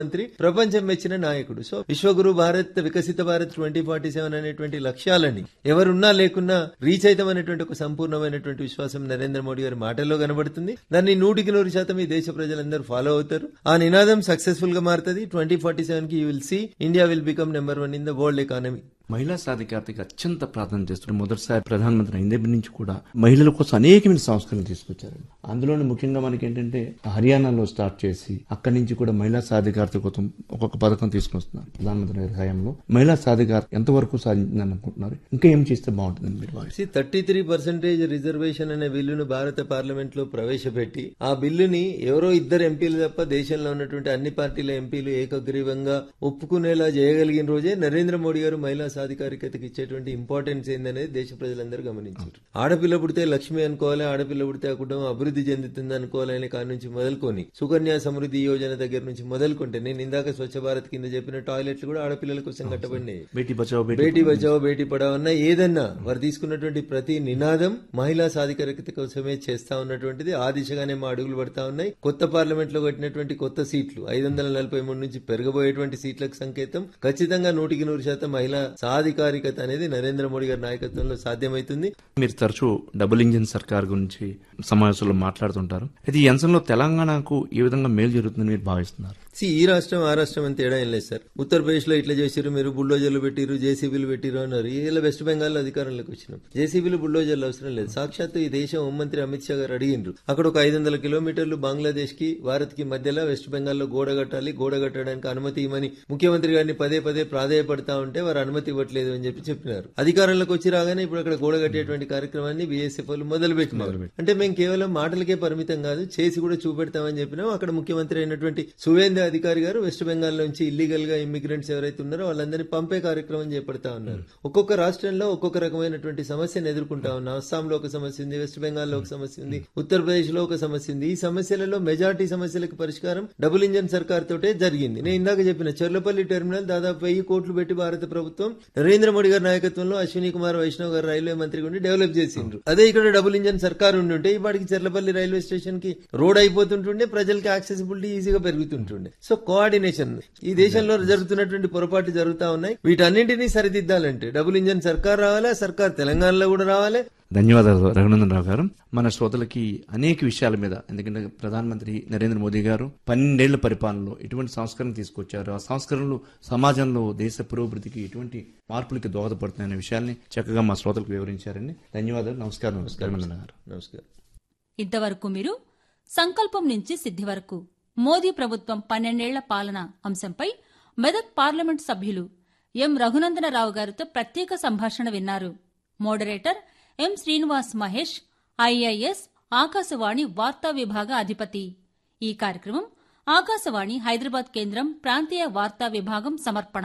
మంత్రి ప్రపంచం మెచ్చిన నాయకుడు సో విశ్వగురు భారత్ వికసిత భారత్ ట్వంటీ ఫార్టీ సెవెన్ అనేటువంటి లక్ష్యాలని ఎవరున్నా లేకున్నా రీచ్ అవుతామనేటువంటి ఒక సంపూర్ణమైనటువంటి విశ్వాసం నరేంద్ర మోడీ గారి మాటల్లో కనబడుతుంది దాన్ని నూటికి నూరు శాతం ఈ దేశ ప్రజలందరూ ఫాలో అవుతారు ఆ నినాదం సక్సెస్ఫుల్ గా మారుతుంది ట్వంటీ ఫార్టీ సెవెన్ కి you will see India will become number one in the world economy మహిళా సాధికారతకి అత్యంత ప్రాధాన్యత చేస్తున్నారు మొదటిసారి ప్రధానమంత్రి అయిన దగ్గర నుంచి కూడా మహిళల కోసం అనేకమైన సంస్కరణలు తీసుకొచ్చారండి అందులోనే ముఖ్యంగా మనకి ఏంటంటే హర్యానాలో స్టార్ట్ చేసి అక్కడి నుంచి కూడా మహిళా సాధికారత కోసం ఒక్కొక్క పథకం తీసుకొస్తున్నారు ప్రధానమంత్రి గారి హయాంలో మహిళా సాధికారత ఎంతవరకు సాధించిందని అనుకుంటున్నారు ఇంకా ఏం చేస్తే బాగుంటుందని మీరు భావిస్తారు థర్టీ త్రీ పర్సెంటేజ్ రిజర్వేషన్ అనే బిల్లును భారత పార్లమెంట్ లో ప్రవేశపెట్టి ఆ బిల్లుని ఎవరో ఇద్దరు ఎంపీలు తప్ప దేశంలో ఉన్నటువంటి అన్ని పార్టీల ఎంపీలు ఏకగ్రీవంగా ఒప్పుకునేలా చేయగలిగిన రోజే నరేంద్ర మోడీ గారు మహిళా సాధికారికతకి ఇచ్చేటువంటి ఇంపార్టెన్స్ ఏందనేది దేశ ప్రజలందరూ గమనించారు ఆడపిల్ల పుడితే లక్ష్మి అనుకోవాలి ఆడపిల్ల పుడితే ఆ కుటుంబం అభివృద్ధి చెందుతుంది అనుకోవాలనే కాడి నుంచి మొదలుకొని సుకన్య సమృద్ధి యోజన దగ్గర నుంచి మొదలుకుంటే నేను ఇందాక స్వచ్ఛ భారత్ కింద చెప్పిన టాయిలెట్లు కూడా ఆడపిల్లల కోసం కట్టబడినాయి బేటీ బచావో బేటీ బేటీ బచావో బేటీ పడావో అన్న ఏదన్నా వారు తీసుకున్నటువంటి ప్రతి నినాదం మహిళా సాధికారికత కోసమే చేస్తా ఉన్నటువంటిది ఆ దిశగానే మా అడుగులు పడతా ఉన్నాయి కొత్త పార్లమెంట్ లో కట్టినటువంటి కొత్త సీట్లు ఐదు వందల నలభై మూడు నుంచి పెరగబోయేటువంటి సీట్లకు సంకేతం ఖచ్చితంగా నూటికి నూరు శాతం మహిళా సాధికారికత అనేది నరేంద్ర మోడీ గారి నాయకత్వంలో సాధ్యమవుతుంది మీరు తరచూ డబుల్ ఇంజిన్ సర్కార్ గురించి సమావేశంలో మాట్లాడుతుంటారు అయితే ఈ అంశంలో తెలంగాణకు ఏ విధంగా మేలు జరుగుతుందని మీరు భావిస్తున్నారు సి ఈ రాష్ట్రం ఆ రాష్ట్రం అని తేడా ఏం లేదు సార్ ఉత్తరప్రదేశ్ లో ఇట్లా చేసిరు మీరు బుల్డోజర్లు పెట్టిరు జేసీబీలు పెట్టిరు అన్నారు ఇలా వెస్ట్ బెంగాల్ అధికారంలోకి వచ్చినాం జేసీబీలు బుల్డోజర్లు అవసరం లేదు సాక్షాత్తు ఈ దేశం హోంమంత్రి అమిత్ షా గారు అడిగిండ్రు అక్కడ ఒక ఐదు వందల కిలోమీటర్లు బంగ్లాదేశ్ కి భారత్ కి మధ్యలో వెస్ట్ బెంగాల్లో గోడ కట్టాలి గోడ కట్టడానికి అనుమతి ఇవ్వమని ముఖ్యమంత్రి గారిని పదే పదే ప్రాధాయపడతా ఉంటే వారు అనుమతి ఇవ్వట్లేదు అని చెప్పి చెప్పినారు అధికారంలోకి వచ్చి రాగానే ఇప్పుడు అక్కడ గోడ కట్టేటువంటి కార్యక్రమాన్ని బీఎస్ఎఫ్ వాళ్ళు మొదలు పెట్టినారు అంటే మేము కేవలం మాటలకే పరిమితం కాదు చేసి కూడా చూపెడతామని చెప్పినాం అక్కడ ముఖ్యమంత్రి అయినటువంటి సువేంద్ర అధికారి గారు వెస్ట్ బెంగాల్ నుంచి ఇల్లీగల్ గా ఇమిగ్రెంట్స్ ఎవరైతే ఉన్నారో వాళ్ళందరినీ పంపే కార్యక్రమం చేపడతా ఉన్నారు ఒక్కొక్క రాష్ట్రంలో ఒక్కొక్క రకమైనటువంటి సమస్యను ఎదుర్కొంటా ఉన్నాం అస్సాంలో ఒక సమస్య ఉంది వెస్ట్ బెంగాల్లో ఒక సమస్య ఉంది ఉత్తరప్రదేశ్ లో ఒక సమస్య ఉంది ఈ సమస్యలలో మెజార్టీ సమస్యలకు పరిష్కారం డబుల్ ఇంజన్ సర్కార్ తోటే జరిగింది నేను ఇందాక చెప్పిన చెర్లపల్లి టెర్మినల్ దాదాపు వెయ్యి కోట్లు పెట్టి భారత ప్రభుత్వం నరేంద్ర మోడీ గారి నాయకత్వంలో అశ్విని కుమార్ వైష్ణవ్ గారు రైల్వే మంత్రి ఉండి డెవలప్ చేసిండ్రు అదే ఇక్కడ డబుల్ ఇంజన్ సర్కార్ ఉండి ఉంటే ఇప్పటికి చెర్లపల్లి రైల్వే స్టేషన్ కి రోడ్ అయిపోతుంటుండే ప్రజలకి యాక్సెసిబిలిటీ ఈజీగా పెరుగుతుంటుండే సో కోఆర్డినేషన్ ఈ దేశంలో జరుగుతున్నటువంటి పొరపాటు జరుగుతా ఉన్నాయి వీటన్నింటినీ సరిదిద్దాలంటే డబుల్ ఇంజన్ సర్కార్ రావాలి ఆ సర్కార్ తెలంగాణలో కూడా రావాలి ధన్యవాదాలు రఘునందన్ రావు గారు మన శ్రోతలకి అనేక విషయాల మీద ఎందుకంటే ప్రధానమంత్రి నరేంద్ర మోదీ గారు పన్నెండేళ్ల పరిపాలనలో ఎటువంటి సంస్కరణ తీసుకొచ్చారు ఆ సంస్కరణలు సమాజంలో దేశ పురోభివృద్ధికి ఎటువంటి మార్పులకి దోహదపడుతున్నాయనే విషయాల్ని చక్కగా మా శ్రోతలకు వివరించారండి ధన్యవాదాలు నమస్కారం రఘునందన్ గారు నమస్కారం ఇంతవరకు మీరు సంకల్పం నుంచి సిద్ధి వరకు మోదీ ప్రభుత్వం పన్నెండేళ్ల పాలన అంశంపై మెదక్ పార్లమెంట్ సభ్యులు ఎం రఘునందనరావు గారితో ప్రత్యేక సంభాషణ విన్నారు moderator M Srinivas Mahesh IIS Akashvani వార్తా విభాగ అధిపతి ఈ కార్యక్రమం ఆకాశవాణి హైదరాబాద్ కేంద్రం ప్రాంతీయ వార్తా విభాగం సమర్పణ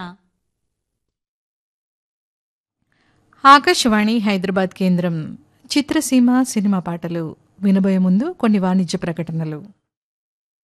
ఆకాశవాణి హైదరాబాద్ కేంద్రం చిత్రసీమ సినిమా పాటలు వినబోయే ముందు కొన్ని వాణిజ్య ప్రకటనలు